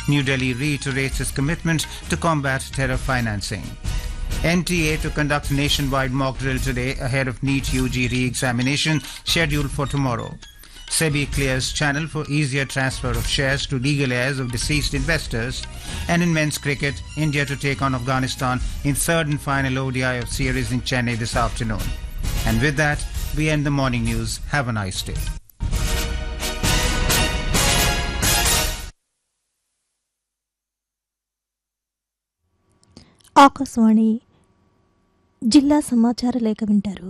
New Delhi reiterates its commitment to combat terror financing. NTA to conduct nationwide mock drill today ahead of NEET UG re-examination scheduled for tomorrow. SEBI clears channel for easier transfer of shares to legal heirs of deceased investors. And in men's cricket, India to take on Afghanistan in third and final ODI of series in Chennai this afternoon. And with that, we end the morning news. Have a nice day. Akashvani జిల్లా సమాచార లేఖ వింటారు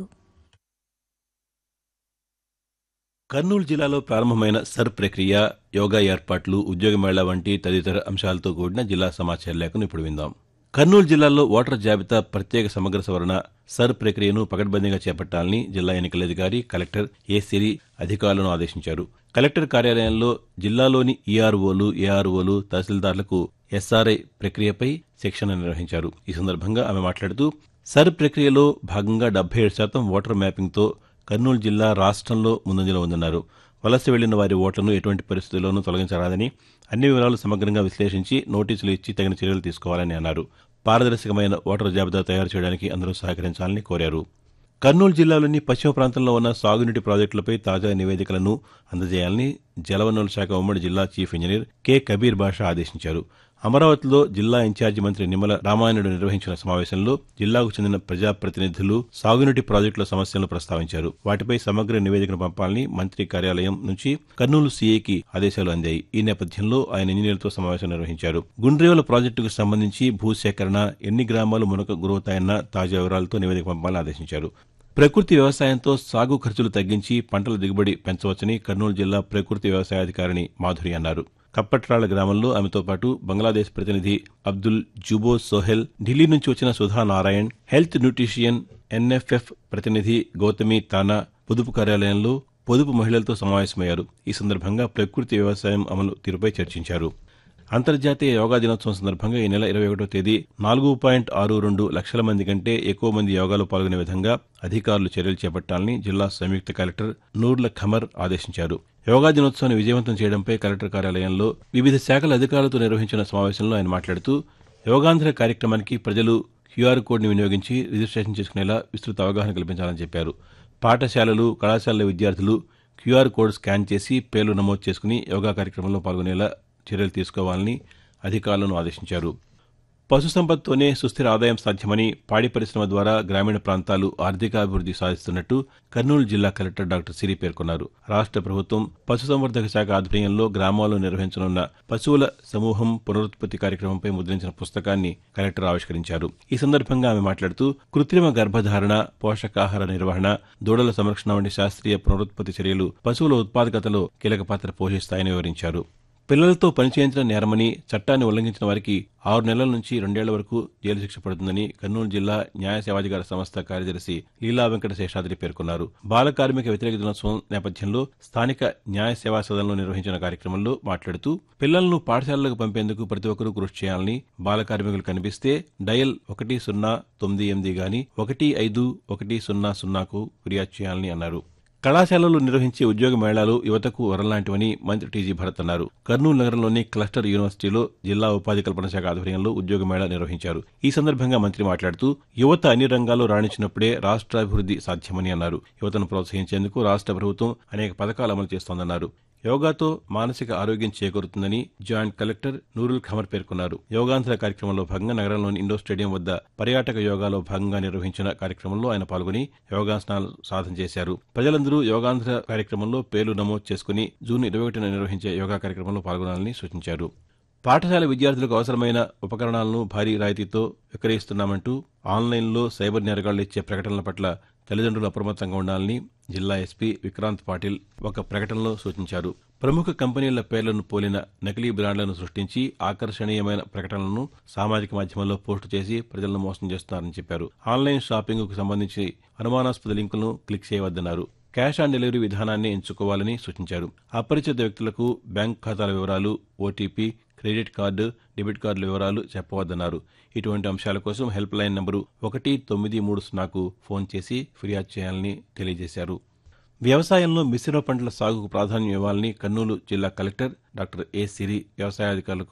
కర్నూలు జిల్లాలో ప్రారంభమైన sir ప్రక్రియ యోగా ఏర్పాట్లు ఉద్యోగ మేళా వంటి తదితర అంశాలతో కూడిన జిల్లా సమాచార లేఖను ఇప్పుడు విందాం కర్నూలు జిల్లాలో ఓటర్ జాబితా ప్రత్యేక సమగ్ర సవరణ సర్ ప్రక్రియను పకడ్బందీగా చేపట్టాలని జిల్లా ఎన్నికల అధికారి కలెక్టర్ ఏ సిరి అధికారులను ఆదేశించారు కలెక్టర్ కార్యాలయంలో జిల్లాలోని ఈఆర్ఓలు ఏఆర్ఓలు తహసీల్దార్లకు ఎస్ఆర్ఐ ప్రక్రియపై శిక్షణ నిర్వహించారు ఈ సందర్భంగా ఆమె మాట్లాడుతూ సర్ ప్రక్రియలో భాగంగా డెబ్బై ఏడు శాతం ఓటర్ మ్యాపింగ్తో కర్నూలు జిల్లా రాష్ట్రంలో ముందంజలో ఉందన్నారు వలస వెళ్లిన వారి ఓట్లను ఎటువంటి పరిస్థితుల్లోనూ తొలగించరాదని అన్ని వివరాలు సమగ్రంగా విశ్లేషించి నోటీసులు ఇచ్చి తగిన చర్యలు తీసుకోవాలని అన్నారు పారదర్శకమైన ఓటర్ జాబితా తయారు చేయడానికి అందరూ సహకరించాలని కోరారు కర్నూలు జిల్లాలోని పశ్చిమ ప్రాంతంలో ఉన్న సాగునీటి ప్రాజెక్టులపై తాజా నివేదికలను అందజేయాలని జలవనరుల శాఖ ఉమ్మడి జిల్లా chief engineer K Kabir Basha ఆదేశించారు అమరావతిలో జిల్లా ఇన్ఛార్జి మంత్రి నిమ్మల రామాయణుడు నిర్వహించిన సమావేశంలో జిల్లాకు చెందిన ప్రజాప్రతినిధులు సాగునీటి ప్రాజెక్టుల సమస్యలను ప్రస్తావించారు వాటిపై సమగ్ర నివేదికను పంపాలని మంత్రి కార్యాలయం నుంచి కర్నూలు సీఏకి ఆదేశాలు అందాయి ఈ నేపథ్యంలో ఆయన ఇంజనీర్లతో సమావేశం నిర్వహించారు గుండ్రేవుల ప్రాజెక్టుకు సంబంధించి భూసేకరణ ఎన్ని గ్రామాలు మునక గురవుతాయన్న తాజా వివరాలతో నివేదిక పంపాలని ఆదేశించారు ప్రకృతి వ్యవసాయంతో సాగు ఖర్చులు తగ్గించి పంటల దిగుబడి పెంచవచ్చని కర్నూలు జిల్లా ప్రకృతి వ్యవసాయాధికారిణి మాధురి అన్నారు కప్పట్రాళ్ల గ్రామంలో ఆమెతో పాటు బంగ్లాదేశ్ ప్రతినిధి అబ్దుల్ జుబో సోహెల్ ఢిల్లీ నుంచి వచ్చిన Sudha Narayan health nutritionist NFF ప్రతినిధి గౌతమి తానా పొదుపు కార్యాలయంలో పొదుపు మహిళలతో సమావేశమయ్యారు ఈ సందర్భంగా ప్రకృతి వ్యవసాయం అమలు తీరుపై చర్చించారు అంతర్జాతీయ యోగా దినోత్సవం సందర్భంగా ఈ నెల ఇరవై ఒకటో తేదీ నాలుగు పాయింట్ ఆరు రెండు లక్షల మంది కంటే ఎక్కువ మంది యోగాలో పాల్గొనే విధంగా అధికారులు చర్యలు చేపట్టాలని జిల్లా సంయుక్త కలెక్టర్ నూర్ల ఖమర్ ఆదేశించారు యోగా దినోత్సవాన్ని విజయవంతం చేయడంపై కలెక్టర్ కార్యాలయంలో వివిధ శాఖల అధికారులతో నిర్వహించిన సమావేశంలో ఆయన మాట్లాడుతూ యోగాంధ్ర కార్యక్రమానికి ప్రజలు క్యూఆర్ కోడ్ని వినియోగించి రిజిస్ట్రేషన్ చేసుకునేలా విస్తృత అవగాహన కల్పించాలని చెప్పారు పాఠశాలలు కళాశాలల విద్యార్థులు క్యూఆర్ కోడ్ స్కాన్ చేసి పేర్లు నమోదు చేసుకుని యోగా కార్యక్రమంలో పాల్గొనేలా చర్యలు తీసుకోవాలని అధికారులను ఆదేశించారు పశుసంపదతోనే సుస్థిర ఆదాయం సాధ్యమని పాడి పరిశ్రమ ద్వారా గ్రామీణ ప్రాంతాలు ఆర్థికాభివృద్ధి సాధిస్తున్నట్టు కర్నూలు జిల్లా కలెక్టర్ డాక్టర్ సిరి పేర్కొన్నారు రాష్ట్ర ప్రభుత్వం పశుసంవర్ధక శాఖ ఆధ్వర్యంలో గ్రామాల్లో నిర్వహించనున్న పశువుల సమూహం పునరుత్పత్తి కార్యక్రమంపై ముద్రించిన పుస్తకాన్ని కలెక్టర్ ఆవిష్కరించారు ఈ సందర్భంగా ఆమె మాట్లాడుతూ కృత్రిమ గర్భధారణ పోషకాహార నిర్వహణ దూడల సంరక్షణ వంటి శాస్త్రీయ పునరుత్పత్తి చర్యలు పశువుల ఉత్పాదకతలో కీలక పాత్ర పోషిస్తాయని వివరించారు పిల్లలతో పనిచేయించడం నేరమని చట్టాన్ని ఉల్లంఘించిన వారికి ఆరు నెలల నుంచి రెండేళ్ల వరకు జైలు శిక్ష పడుతుందని కర్నూలు జిల్లా న్యాయ సేవాధికార సంస్థ కార్యదర్శి లీలా వెంకట శేషాద్రి పేర్కొన్నారు బాల కార్మిక వ్యతిరేక దినోత్సవం నేపథ్యంలో స్థానిక న్యాయ సేవా సదనంలో నిర్వహించిన కార్యక్రమంలో మాట్లాడుతూ పిల్లలను పాఠశాలలకు పంపేందుకు ప్రతి ఒక్కరూ కృషి చేయాలని బాల కార్మికులు కనిపిస్తే డయల్ ఒకటి సున్నా తొమ్మిది ఎనిమిది గాని ఒకటి ఐదు ఒకటి సున్నా సున్నాకు ఫిర్యాదు చేయాలని అన్నారు కళాశాలలు నిర్వహించే ఉద్యోగ మేళాలు యువతకు వరలాంటివని మంత్రి టీజీ భరత్ అన్నారు కర్నూలు నగరంలోని క్లస్టర్ యూనివర్సిటీలో జిల్లా ఉపాధి కల్పన శాఖ ఆధ్వర్యంలో ఉద్యోగ మేళా నిర్వహించారు ఈ సందర్భంగా మంత్రి మాట్లాడుతూ యువత అన్ని రంగాల్లో రాణించినప్పుడే రాష్ట్రాభివృద్ధి సాధ్యమని అన్నారు యువతను ప్రోత్సహించేందుకు రాష్ట్ర ప్రభుత్వం అనేక పథకాలు అమలు చేస్తోందన్నారు యోగాతో మానసిక ఆరోగ్యం చేకూరుతుందని జాయింట్ కలెక్టర్ నూరుల్ ఖమర్ పేర్కొన్నారు యోగాంధ్ర కార్యక్రమంలో భాగంగా నగరంలోని ఇండోర్ స్టేడియం వద్ద పర్యాటక యోగాలో భాగంగా నిర్వహించిన కార్యక్రమంలో ఆయన పాల్గొని యోగాసనాలు సాధన చేశారు ప్రజలందరూ యోగాంధ్ర కార్యక్రమంలో పేర్లు నమోదు చేసుకుని జూన్ ఇరవై ఒకటిన నిర్వహించే యోగా కార్యక్రమంలో పాల్గొనాలని సూచించారు పాఠశాల విద్యార్థులకు అవసరమైన ఉపకరణాలను భారీ రాయితీతో విక్రయిస్తున్నామంటూ ఆన్లైన్లో సైబర్ నేరగాళ్లు ఇచ్చే ప్రకటనల పట్ల తల్లిదండ్రులు అప్రమత్తంగా ఉండాలని జిల్లా ఎస్పీ విక్రాంత్ పాటిల్ ఒక ప్రకటనలో సూచించారు ప్రముఖ కంపెనీల పేర్లను పోలిన నకిలీ బ్రాండ్లను సృష్టించి ఆకర్షణీయమైన ప్రకటనలను సామాజిక మాధ్యమాల్లో పోస్టు చేసి ప్రజలను మోసం చేస్తున్నారని చెప్పారు ఆన్లైన్ షాపింగ్కు సంబంధించి అనుమానాస్పద లింకులను క్లిక్ చేయవద్దన్నారు క్యాష్ ఆన్ డెలివరీ విధానాన్ని ఎంచుకోవాలని సూచించారు అపరిచిత వ్యక్తులకు బ్యాంక్ ఖాతాల వివరాలు ఓటీపీ క్రెడిట్ కార్డు డెబిట్ కార్డుల వివరాలు చెప్పవద్దన్నారు ఇటువంటి అంశాల కోసం హెల్ప్ లైన్ నంబరు ఒకటి తొమ్మిది మూడు సున్నాకు ఫోన్ చేసి ఫిర్యాదు చేయాలని తెలియజేశారు వ్యవసాయంలో మిశ్రమ పంటల సాగుకు ప్రాధాన్యం ఇవ్వాలని కర్నూలు జిల్లా కలెక్టర్ డాక్టర్ ఏ సిరి వ్యవసాయాధికారులకు